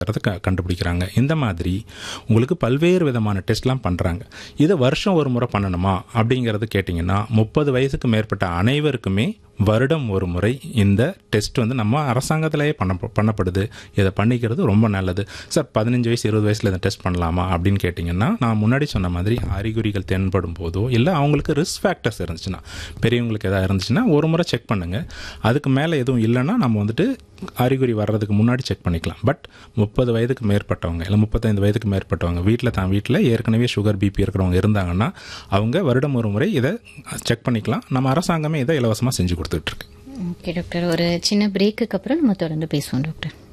க கண்டுபிடிக்கிறாங்க இந்த மாதிரி உங்களுக்கு பல்வேறு விதமான டெஸ்ட்லாம் பண்ணுறாங்க இதை வருஷம் ஒரு முறை பண்ணணுமா அப்படிங்கிறது கேட்டிங்கன்னா முப்பது வயசுக்கு மேற்பட்ட அனைவருக்குமே வருடம் ஒரு முறை இந்த டெஸ்ட் வந்து நம்ம அரசாங்கத்திலேயே பண்ண பண்ணப்படுது இதை பண்ணிக்கிறது ரொம்ப நல்லது சார் பதினஞ்சு வயசு இருபது வயசில் இதை டெஸ்ட் பண்ணலாமா அப்படின்னு கேட்டிங்கன்னா நான் முன்னாடி சொன்ன மாதிரி அறிகுறிகள் தென்படும் போதோ இல்லை அவங்களுக்கு ரிஸ்க் ஃபேக்டர்ஸ் இருந்துச்சுன்னா பெரியவங்களுக்கு எதாவது இருந்துச்சுன்னா ஒரு முறை செக் பண்ணுங்கள் அதுக்கு மேலே எதுவும் இல்லைன்னா நம்ம வந்துட்டு அறிகுறி வர்றதுக்கு முன்னாடி செக் பண்ணிக்கலாம் பட் முப்பது வயதுக்கு மேற்பட்டவங்க இல்லை முப்பத்தைந்து வயதுக்கு மேற்பட்டவங்க வீட்டில் தான் வீட்டில் ஏற்கனவே சுகர் பிபி இருக்கிறவங்க இருந்தாங்கன்னா அவங்க வருடம் ஒரு முறை இதை செக் பண்ணிக்கலாம் நம்ம அரசாங்கமே இதை இலவசமாக செஞ்சு கொடுத்துட்ருக்கு ஓகே டாக்டர் ஒரு சின்ன பிரேக்குக்கு அப்புறம் நம்ம தொடர்ந்து பேசுவோம் டாக்டர்